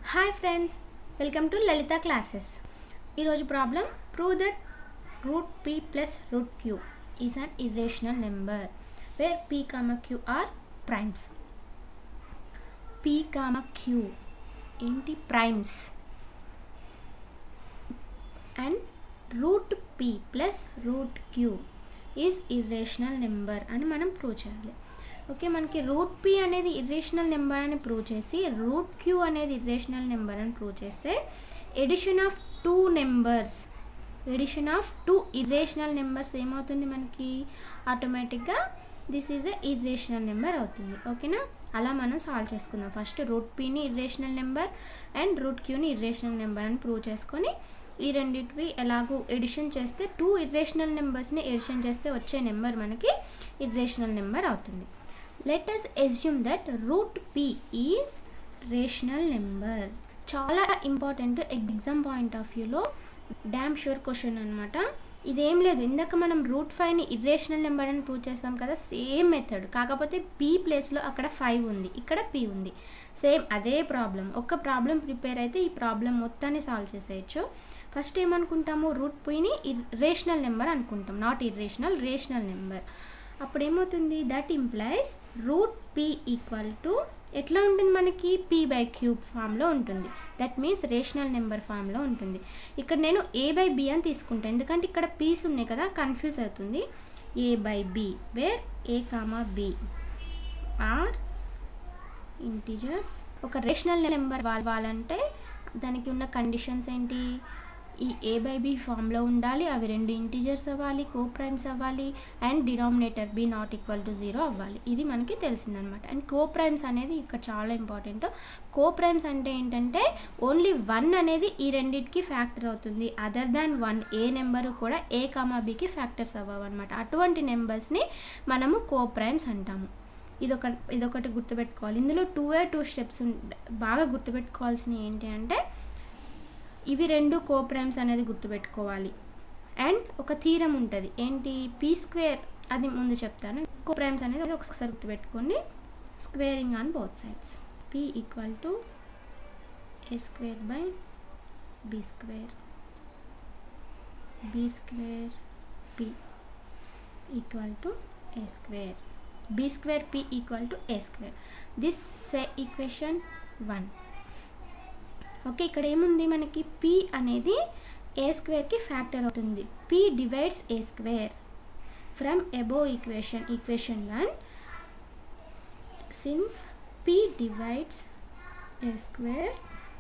hi friends welcome to Lalitha classes ఈరోజు problem prove that root p plus root q is an irrational number where p comma q are primes p comma q ఏంటి primes and root p plus root q is irrational number అని మనం prove చేయాలి okay మనకి root p అనేది irrational number అని prove చేసి root q అనేది irrational number అని ప్రూవ్ చేస్తే addition of two numbers addition of two irrational numbers ఏమవుతుంది మనకి ఆటోమేటిక్గా this is a irrational number అవుతుంది ఓకేనా అలా మనం సాల్వ్ చేసుకుందాం ఫస్ట్ రూట్ పీని ఇర్రేషనల్ నెంబర్ అండ్ రూట్ క్యూని ఇర్రేషనల్ నెంబర్ అని ప్రూవ్ చేసుకొని ఈ రెండింటివి ఎలాగూ ఎడిషన్ చేస్తే టూ ఇర్రేషనల్ నెంబర్స్ని ఎడిషన్ చేస్తే వచ్చే నెంబర్ మనకి ఇర్రేషనల్ నెంబర్ అవుతుంది let us assume that root p is rational number చాలా ఇంపార్టెంట్ ఎగ్జామ్ పాయింట్ ఆఫ్ వ్యూలో డ్యామ్ షూర్ క్వశ్చన్ అనమాట ఇదేం లేదు ఇందాక మనం రూట్ ఫైవ్ని ఇర్రేషనల్ నెంబర్ అని ప్రూవ్ చేసాం కదా సేమ్ మెథడ్ కాకపోతే పీ ప్లేస్లో అక్కడ ఫైవ్ ఉంది ఇక్కడ పీ ఉంది సేమ్ అదే ప్రాబ్లం ఒక్క ప్రాబ్లం ప్రిపేర్ అయితే ఈ ప్రాబ్లం మొత్తాన్ని సాల్వ్ చేసేయచ్చు ఫస్ట్ ఏమనుకుంటాము రూట్ పీని రేషనల్ నెంబర్ అనుకుంటాం నాట్ ఇర్రేషనల్ రేషనల్ నెంబర్ అప్పుడు ఏమవుతుంది that implies root p equal to ఎట్లా ఉంటుంది మనకి పీ బై క్యూబ్ ఫామ్లో ఉంటుంది దట్ మీన్స్ రేషనల్ నెంబర్ ఫామ్లో ఉంటుంది ఇక్కడ నేను ఏ బై బి అని తీసుకుంటాను ఎందుకంటే ఇక్కడ పీస్ ఉన్నాయి కదా కన్ఫ్యూజ్ అవుతుంది a by b where a comma b are integers ఒక రేషనల్ నెంబర్ వాళ్ళంటే దానికి ఉన్న కండిషన్స్ ఏంటి ఈ ఏ బై బి ఫామ్లో ఉండాలి అవి రెండు ఇంటీజర్స్ అవ్వాలి కో ప్రైమ్స్ అవ్వాలి and denominator b not equal to zero అవ్వాలి ఇది మనకి తెలిసిందనమాట అండ్ కో ప్రైమ్స్ అనేది ఇక్కడ చాలా ఇంపార్టెంట్ కో ప్రైమ్స్ అంటే ఏంటంటే ఓన్లీ వన్ అనేది ఈ రెండింటికి ఫ్యాక్టర్ అవుతుంది other than one a number కూడా ఏ కామా బికి ఫ్యాక్టర్స్ అవ్వవు అనమాట అటువంటి నెంబర్స్ని మనము కో ప్రైమ్స్ అంటాము ఇదొక ఇదొకటి గుర్తుపెట్టుకోవాలి ఇందులో టూ ఏ టూ స్టెప్స్ బాగా గుర్తుపెట్టుకోవాల్సినవి ఏంటి అంటే ఇవి రెండు కోప్రైమ్స్ అనేది గుర్తుపెట్టుకోవాలి అండ్ ఒక థీరం ఉంటుంది ఏంటి పీ స్క్వేర్ అది ముందు చెప్తాను కోప్రైమ్స్ అనేది ఒకసారి గుర్తుపెట్టుకోండి squaring on both sides p equal to a square by b square b square p equal to a square b square p equal to a square this say equation one okay ఇక్కడ ఏముంది మనకి p అనేది a స్క్వేర్కి factor అవుతుంది p divides a square from above equation equation one since p divides a square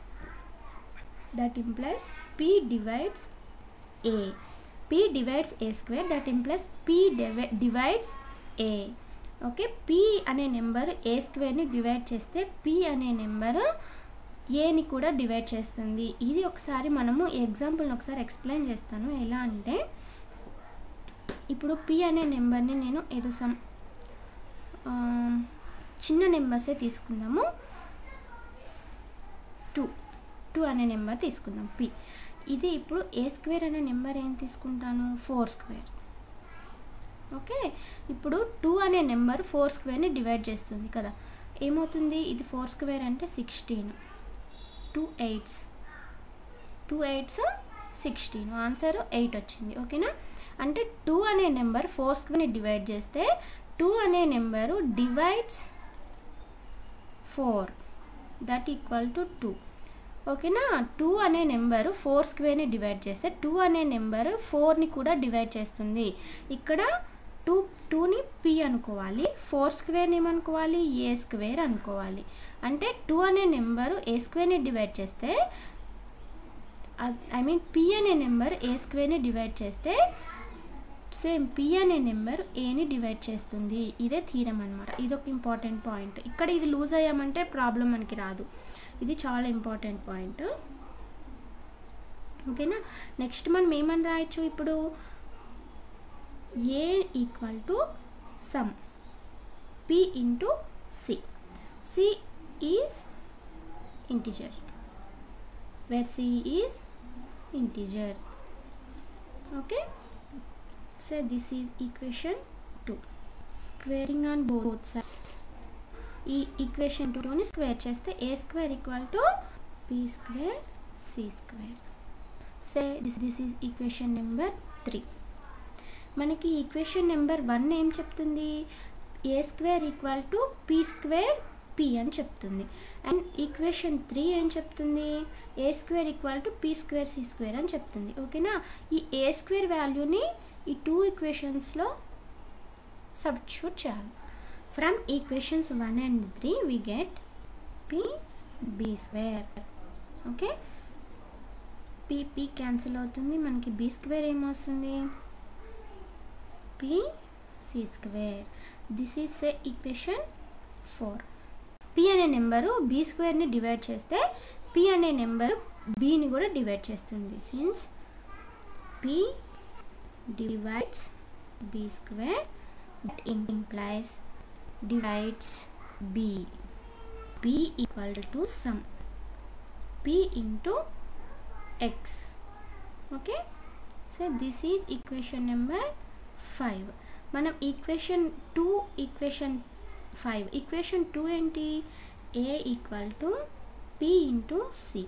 that implies p divides a p divides a square that implies p divides a okay p అనే number a స్క్వేర్ని divide చేస్తే p అనే number ఏని కూడా divide చేస్తుంది ఇది ఒకసారి మనము ఎగ్జాంపుల్ని ఒకసారి ఎక్స్ప్లెయిన్ చేస్తాను ఎలా అంటే ఇప్పుడు పి అనే నెంబర్ని నేను ఏదో సమ్ చిన్న నెంబర్సే తీసుకుందాము టూ టూ అనే నెంబర్ తీసుకుందాం పి ఇది ఇప్పుడు ఏ స్క్వేర్ అనే నెంబర్ ఏం తీసుకుంటాను ఫోర్ స్క్వేర్ ఓకే ఇప్పుడు టూ అనే నెంబర్ ఫోర్ స్క్వేర్ని డివైడ్ చేస్తుంది కదా ఏమవుతుంది ఇది ఫోర్ స్క్వేర్ అంటే sixteen two eights two eights sixteen answer eight వచ్చింది ఓకేనా అంటే టూ అనే నెంబర్ ఫోర్ స్క్వేర్ని డివైడ్ చేస్తే టూ అనే number divides four that equal to two ఓకేనా టూ అనే నెంబరు ఫోర్ స్క్వేర్ని డివైడ్ చేస్తే టూ అనే నెంబరు ఫోర్ని కూడా డివైడ్ చేస్తుంది ఇక్కడ టూ టూని పి అనుకోవాలి ఫోర్ స్క్వేర్ని ఏమనుకోవాలి ఏ స్క్వేర్ అనుకోవాలి అంటే టూ అనే నెంబరు ఏ స్క్వేర్ని డివైడ్ చేస్తే ఐ మీన్ పి అనే నెంబర్ ఏ స్క్వేర్ని డివైడ్ చేస్తే సేమ్ పి అనే నెంబర్ ఏని డివైడ్ చేస్తుంది ఇదే థీరం అనమాట ఇది ఒక ఇంపార్టెంట్ పాయింట్ ఇక్కడ ఇది లూజ్ అయ్యామంటే ప్రాబ్లం మనకి రాదు ఇది చాలా ఇంపార్టెంట్ పాయింట్ ఓకేనా నెక్స్ట్ మనం ఏమని రాయొచ్చు ఇప్పుడు a equal to some p into c c is integer where c is integer okay so this is equation two squaring on both sides ఈ ఈక్వేషన్ టూని స్క్వేర్ చేస్తే a square equal to p square c square say this this is equation number three మనకి equation number one ఏం చెప్తుంది a square equal to p square p అని చెప్తుంది and equation three ఏం చెప్తుంది a square equal to p square c square అని చెప్తుంది ఓకేనా ఈ ఏ స్క్వేర్ వాల్యూని ఈ టూ ఈక్వేషన్స్లో సబ్స్టిట్యూట్ చేయాలి from equations one and three we get p b square okay p p cancel అవుతుంది మనకి బి స్క్వేర్ ఏమొస్తుంది p c square this is a equation four p అనే నెంబరు బి స్క్వేర్ని divide చేస్తే పి అనే number బిని కూడా డివైడ్ చేస్తుంది since p divides b square that implies divides b b equal to some p into x okay so this is equation number five మనం equation two equation five equation two ఏంటి a equal to p into c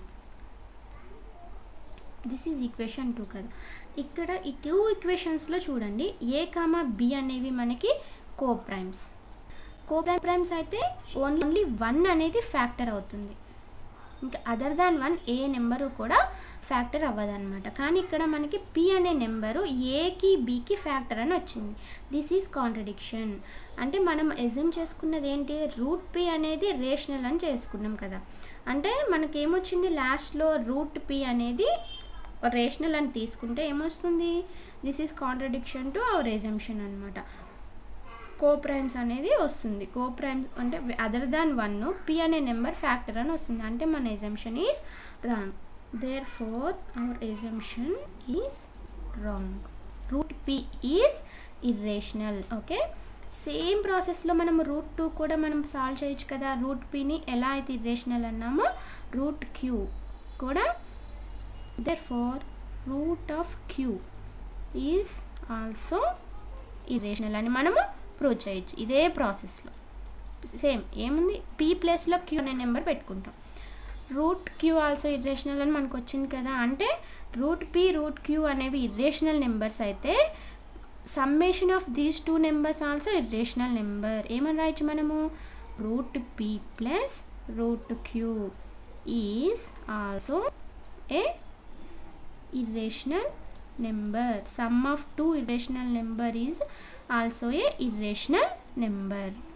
this is equation two కదా ఇక్కడ ఈ two ఈక్వేషన్స్లో చూడండి ఏ comma b అనేవి మనకి coprimes coprimes అయితే only one అనేది ఫ్యాక్టర్ అవుతుంది ఇంకా other than one a number కూడా ఫ్యాక్టర్ అవ్వదు అనమాట కానీ ఇక్కడ మనకి పి అనే నెంబరు ఏకి బికి ఫ్యాక్టర్ అని వచ్చింది దిస్ ఈజ్ కాంట్రడిక్షన్ అంటే మనం ఎజ్యూమ్ చేసుకున్నది ఏంటి రూట్ పి అనేది రేషనల్ అని చేసుకున్నాం కదా అంటే మనకేమొచ్చింది లాస్ట్లో రూట్ పి అనేది రేషనల్ అని తీసుకుంటే ఏమొస్తుంది this is contradiction to our assumption అనమాట కోప్రైమ్స్ అనేది వస్తుంది కోప్రైమ్స్ అంటే అదర్ దాన్ వన్ పి అనే నెంబర్ ఫ్యాక్టర్ అని వస్తుంది అంటే మన assumption is wrong therefore our assumption is wrong root p is irrational okay same ప్రాసెస్లో మనం రూట్ టూ కూడా మనం సాల్వ్ చేయొచ్చు కదా రూట్ పిని ఎలా అయితే ఇర్రేషనల్ అన్నామో రూట్ క్యూ కూడా therefore root of q is also irrational అని మనము ప్రూవ్ చేయొచ్చు ఇదే ప్రాసెస్లో సేమ్ ఏముంది పీ ప్లేస్లో క్యూ అనే నెంబర్ పెట్టుకుంటాం రూట్ క్యూ ఆల్సో ఇర్రేషనల్ అని మనకు వచ్చింది కదా అంటే రూట్ పీ రూట్ క్యూ అనేవి ఇర్రేషనల్ నెంబర్స్ అయితే summation of these two numbers also irrational number ఏమని రాయొచ్చు మనము root p plus root q is also a irrational number sum of two irrational number is also a irrational number